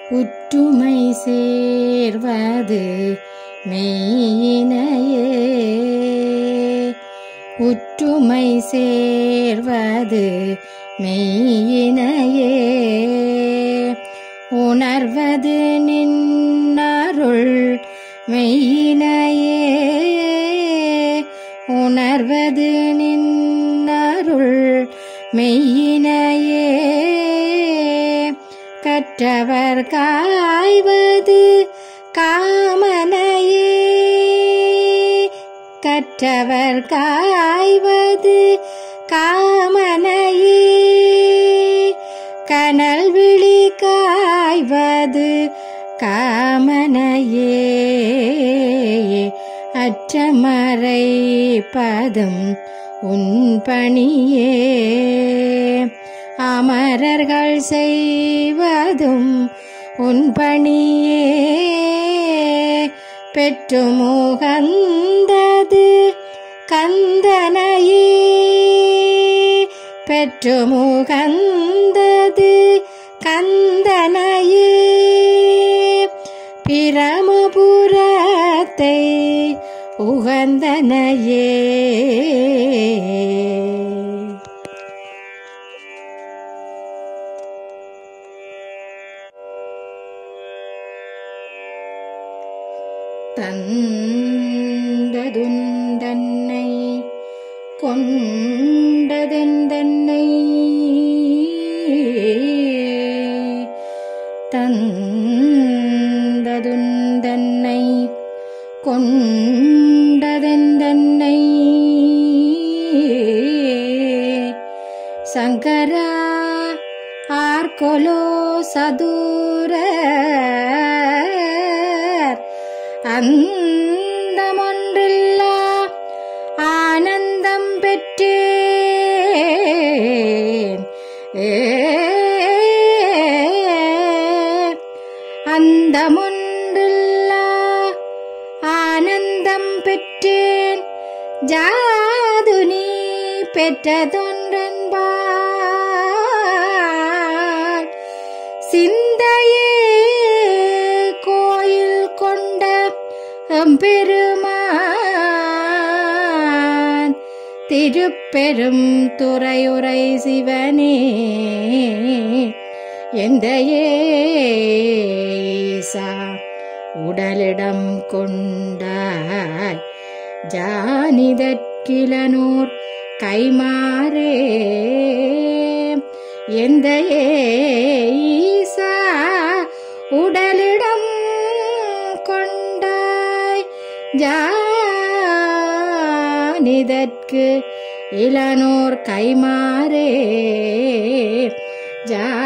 உற்றுமை சேர்வது மெய்யினையே உற்றுமை சேர்வது மெய்யினையே உணர்வது நின்னருள் மெய்யினையே உணர்வது நின்னருள் மெய்யினையே கற்றவர் காய்வது காமனையே கற்றவர் காய்வது காமனையே கனல் விழி காய்வது காமனையே அற்றமறை பதம் உன் பணியே அமரர்கள் செய்வதும் உன் பணியே பெற்று முகந்தது கந்தனையே பெற்று முகந்தது கந்தனையே பிரமபுரத்தை உகந்தனையே தந்ததுந்தன்னை கொண்டதெந்தன்னை தந்ததுந்தன்னை கொண்டதெந்தன்னை சங்கரா ஆர்கொலோ சதுர அந்தமொன்றில்லா ஆனந்தம் பெற்றேன் ஏ அந்தமொன்றில்லா ஆனந்தம் பெற்றேன் ஜாது நீ பெற்றதொன்றன்பால் சிந்தையே கோயில் கொண்ட எம்பெருமான் திருப்பெரும் துறையுரை சிவனே எந்த ஏசா உடலிடம் கொண்டாய் ஜானிதற்கிலனூர் கைமாறே எந்த ஈசா உடலிடம் கொண்டாய் ஜானிதற்கு இளனோர் கைமாறே ஜா